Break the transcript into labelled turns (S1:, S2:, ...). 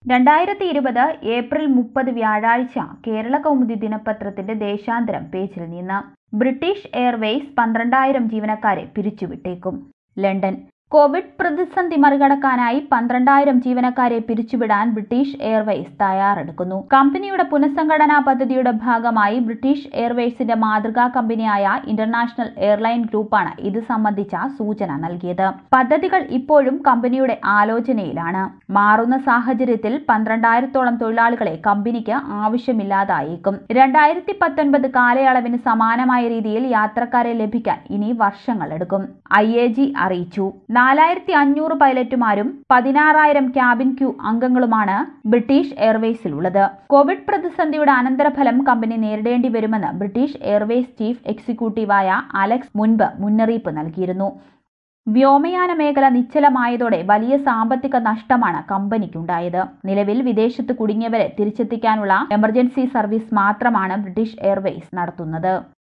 S1: രണ്ടായിരത്തി ഇരുപത് ഏപ്രിൽ മുപ്പത് വ്യാഴാഴ്ച കേരള കൗമുദി ദിനപത്രത്തിന്റെ ദേശാന്തരം പേജിൽ നിന്ന് ബ്രിട്ടീഷ് എയർവേസ് പന്ത്രണ്ടായിരം ജീവനക്കാരെ പിരിച്ചുവിട്ടേക്കും ലണ്ടൻ കോവിഡ് പ്രതിസന്ധി മറികടക്കാനായി പന്ത്രണ്ടായിരം ജീവനക്കാരെ പിരിച്ചുവിടാൻ ബ്രിട്ടീഷ് എയർവേസ് തയ്യാറെടുക്കുന്നു കമ്പനിയുടെ പുനഃസംഘടനാ പദ്ധതിയുടെ ഭാഗമായി ബ്രിട്ടീഷ് എയർവേസിന്റെ മാതൃകാ കമ്പനിയായ ഇന്റർനാഷണൽ എയർലൈൻ ഗ്രൂപ്പാണ് ഇത് സംബന്ധിച്ച സൂചന നൽകിയത് പദ്ധതികൾ ഇപ്പോഴും കമ്പനിയുടെ ആലോചനയിലാണ് മാറുന്ന സാഹചര്യത്തിൽ പന്ത്രണ്ടായിരത്തോളം തൊഴിലാളികളെ കമ്പനിക്ക് ആവശ്യമില്ലാതായേക്കും രണ്ടായിരത്തി പത്തൊൻപത് കാലയളവിന് സമാനമായ രീതിയിൽ യാത്രക്കാരെ ലഭിക്കാൻ ഇനി വർഷങ്ങളെടുക്കും ഐ എ ജി അറിയിച്ചു നാലായിരത്തി അഞ്ഞൂറ് പൈലറ്റുമാരും പതിനാറായിരം ക്യാബിൻ ക്യൂ അംഗങ്ങളുമാണ് ബ്രിട്ടീഷ് എയർവേസിലുള്ളത് കോവിഡ് പ്രതിസന്ധിയുടെ അനന്തരഫലം കമ്പനി നേരിടേണ്ടി വരുമെന്ന് ബ്രിട്ടീഷ് എയർവേസ് ചീഫ് എക്സിക്യൂട്ടീവായ അലക്സ് മുൻപ് മുന്നറിയിപ്പ് നൽകിയിരുന്നു വ്യോമയാന മേഖല നിശ്ചലമായതോടെ വലിയ സാമ്പത്തിക നഷ്ടമാണ് കമ്പനിക്കുണ്ടായത് നിലവിൽ വിദേശത്ത് കുടുങ്ങിയവരെ തിരിച്ചെത്തിക്കാനുള്ള എമർജൻസി സർവീസ് മാത്രമാണ് ബ്രിട്ടീഷ് എയർവേസ് നടത്തുന്നത്